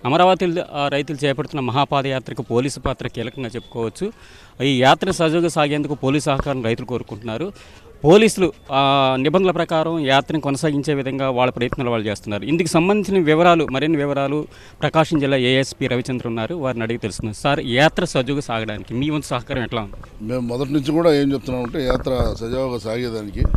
అమరావతి ఆ, రైతులు చేపడుతున్న మహాపాదయాత్రకు పోలీసు పాత్ర కీలకంగా చెప్పుకోవచ్చు ఈ యాత్ర సజావుగా సాగేందుకు పోలీసు సహకారం రైతులు కోరుకుంటున్నారు పోలీసులు ఆ, నిబంధనల ప్రకారం యాత్రను కొనసాగించే విధంగా వాళ్ళ ప్రయత్నాలు వాళ్ళు చేస్తున్నారు ఇందుకు సంబంధించిన వివరాలు మరిన్ని వివరాలు ప్రకాశం జిల్లా ఏఎస్పీ రవిచంద్ర ఉన్నారు వారిని అడిగి తెలుసుకున్నారు సార్ యాత్ర సజావుగా సాగడానికి మీ వంతు సహకారం ఎట్లా ఉంది మేము మొదటి నుంచి కూడా ఏం చెప్తున్నామంటే యాత్ర సజావుగా సాగేదానికి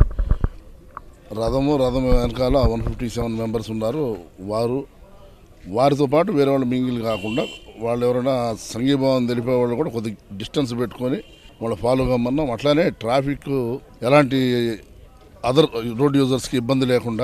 రథము రథం వెనకాల వన్ ఫిఫ్టీ సెవెన్ మెంబర్స్ ఉన్నారు వారు వారితో పాటు వేరే వాళ్ళు మింగిల్ కాకుండా వాళ్ళు ఎవరైనా సంఘీభావం తెలిపే వాళ్ళు కూడా కొద్ది డిస్టెన్స్ పెట్టుకొని వాళ్ళు ఫాలో కమ్మన్నాం అట్లానే ట్రాఫిక్ ఎలాంటి అదర్ రోడ్ యూజర్స్కి ఇబ్బంది లేకుండా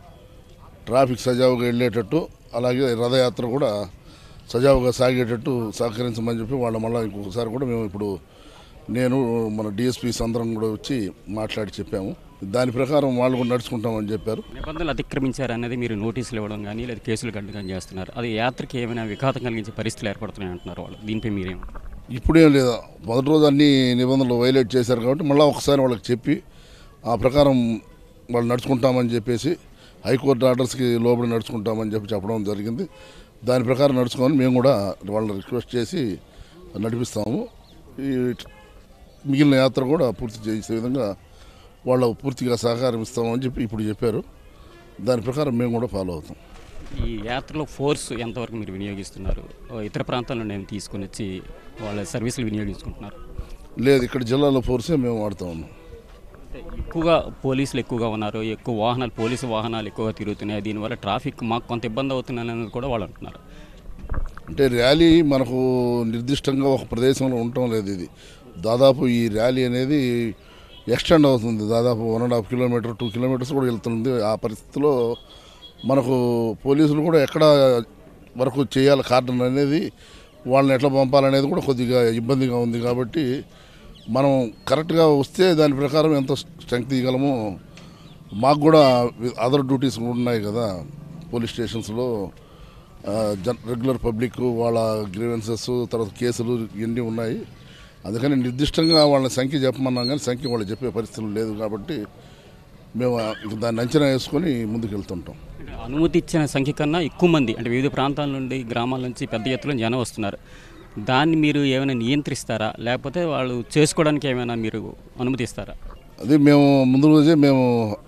ట్రాఫిక్ సజావుగా వెళ్ళేటట్టు అలాగే రథయాత్ర కూడా సజావుగా సాగేటట్టు సహకరించమని చెప్పి వాళ్ళ మళ్ళీ ఇంకొకసారి కూడా మేము ఇప్పుడు నేను మన డిఎస్పీస్ అందరం కూడా వచ్చి మాట్లాడి చెప్పాము దాని ప్రకారం వాళ్ళు కూడా నడుచుకుంటామని చెప్పారు నిబంధనలు అతిక్రమించారు అనేది మీరు నోటీసులు ఇవ్వడం కానీ లేదా కేసులు కట్టడం కానీ చేస్తున్నారు అది యాత్రకి ఏమైనా విఘాతం కలిగించే పరిస్థితులు ఏర్పడుతున్నాయి అంటున్నారు వాళ్ళు దీనిపై మీరేం ఇప్పుడేం లేదు మొదటి రోజు అన్ని నిబంధనలు వైలేట్ చేశారు కాబట్టి మళ్ళీ ఒకసారి వాళ్ళకి చెప్పి ఆ ప్రకారం వాళ్ళు నడుచుకుంటామని చెప్పేసి హైకోర్టు ఆర్డర్స్కి లోబడి నడుచుకుంటామని చెప్పి చెప్పడం జరిగింది దాని ప్రకారం నడుచుకొని మేము కూడా వాళ్ళని రిక్వెస్ట్ చేసి నడిపిస్తాము ఈ మిగిలిన యాత్ర కూడా పూర్తి చేసే విధంగా వాళ్ళ పూర్తిగా సహకారం ఇస్తామని చెప్పి ఇప్పుడు చెప్పారు దాని ప్రకారం మేము కూడా ఫాలో అవుతాం ఈ యాత్రలో ఫోర్స్ ఎంతవరకు మీరు వినియోగిస్తున్నారు ఓ ఇతర ప్రాంతాల నుండి ఏమైనా తీసుకొని వచ్చి వాళ్ళ సర్వీసులు వినియోగించుకుంటున్నారు లేదు ఇక్కడ జిల్లాలో ఫోర్సే మేము వాడుతూ ఉన్నాం అంటే ఎక్కువగా పోలీసులు ఎక్కువగా ఉన్నారు ఎక్కువ వాహనాలు పోలీసు వాహనాలు ఎక్కువగా తిరుగుతున్నాయి దీనివల్ల ట్రాఫిక్ మాకు కొంత ఇబ్బంది అవుతుంది అనేది కూడా వాళ్ళు అంటున్నారు అంటే ర్యాలీ మనకు నిర్దిష్టంగా ఒక ప్రదేశంలో ఉండటం లేదు ఇది దాదాపు ఈ ర్యాలీ అనేది ఎక్స్టెండ్ అవుతుంది దాదాపు one and half kilometre two kilometres కూడా వెళ్తుంది ఆ పరిస్థితిలో మనకు పోలీసులు కూడా ఎక్కడ వరకు చేయాలి కార్డన్ అనేది వాళ్ళని ఎట్లా పంపాలనేది కూడా కొద్దిగా ఇబ్బందిగా ఉంది కాబట్టి మనం కరెక్ట్గా వస్తే దాని ప్రకారం ఎంత స్ట్రెంగ్త్ ఇవ్వగలమో మాకు కూడా అదర్ డ్యూటీస్ కూడా ఉన్నాయి కదా పోలీస్ స్టేషన్స్లో ఆ, జన్ రెగ్యులర్ పబ్లిక్ వాళ్ళ గ్రీవెన్సెస్ తర్వాత కేసులు ఇవన్నీ ఉన్నాయి అందుకని నిర్దిష్టంగా వాళ్ళ సంఖ్య చెప్పమన్నాం కానీ సంఖ్య వాళ్ళు చెప్పే పరిస్థితులు లేదు కాబట్టి మేము ఆ- ఇక దాన్ని అంచనా వేసుకొని ముందుకు వెళ్తుంటాం అంటే అనుమతి ఇచ్చిన సంఖ్య కన్నా ఎక్కువ మంది అంటే వివిధ ప్రాంతాల నుండి గ్రామాల నుంచి పెద్ద ఎత్తున జనం వస్తున్నారు దాన్ని మీరు ఏమైనా నియంత్రిస్తారా లేకపోతే వాళ్ళు చేసుకోవడానికి ఏమైనా మీరు అనుమతిస్తారా అది మేము ముందు రోజే మేము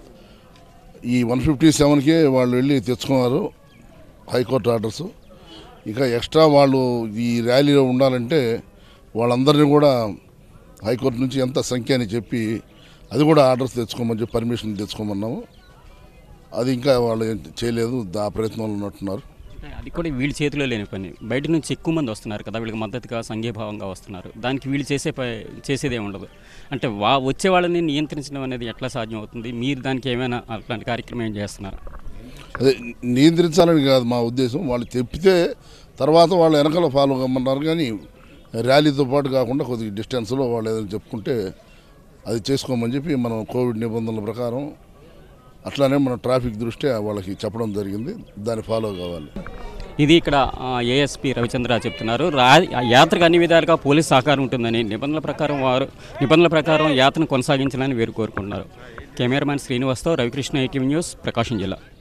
ఈ వన్ ఫిఫ్టీ సెవెన్కి వాళ్ళు వెళ్ళి తెచ్చుకున్నారు హైకోర్టు ఆర్డర్స్ ఇక ఎక్స్ట్రా వాళ్ళు ఈ ర్యాలీలో ఉండాలంటే వాళ్ళందరినీ కూడా హైకోర్టు నుంచి ఎంత సంఖ్య అని చెప్పి అది కూడా ఆర్డర్స్ తెచ్చుకోమని చెప్పి పర్మిషన్ తెచ్చుకోమన్నాము అది ఇంకా వాళ్ళు ఏం చేయలేదు ఆ ప్రయత్నంలో ఉన్నట్టున్నారు అంటే అది కూడా వీళ్ళ చేతిలో లేని పని బయట నుంచి ఎక్కువ మంది వస్తున్నారు కదా వీళ్ళకి మద్దతుగా సంఘీభావంగా వస్తున్నారు దానికి వీళ్ళు చేసే ప చేసేదే ఉండదు అంటే వా వచ్చే వాళ్ళని నియంత్రించడం అనేది ఎట్లా సాధ్యం అవుతుంది మీరు దానికి ఏమైనా అట్లాంటి కార్యక్రమం ఏం చేస్తున్నారు అదే నియంత్రించాలని కాదు మా ఉద్దేశం వాళ్ళు తెప్పితే తర్వాత వాళ్ళు వెనకాల ఫాలో కమ్మన్నారు కానీ ర్యాలీతో పాటు కాకుండా కొద్దిగా డిస్టెన్స్లో వాళ్ళు ఏదైనా చెప్పుకుంటే అది చేసుకోమని చెప్పి మనం కోవిడ్ నిబంధనల ప్రకారం అట్లానే మన ట్రాఫిక్ దృష్ట్యా వాళ్ళకి చెప్పడం జరిగింది దాన్ని ఫాలో కావాలి ఇది ఇక్కడ ఏఎస్పి రవిచంద్ర చెప్తున్నారు రా యాత్రకు అన్ని విధాలుగా పోలీస్ సహకారం ఉంటుందని నిబంధనల ప్రకారం వారు నిబంధనల ప్రకారం యాత్రను కొనసాగించాలని వీరు కోరుకుంటున్నారు కెమెరామ్యాన్ శ్రీనివాస్తో రవికృష్ణ ఐటీవీ న్యూస్ ప్రకాశం జిల్లా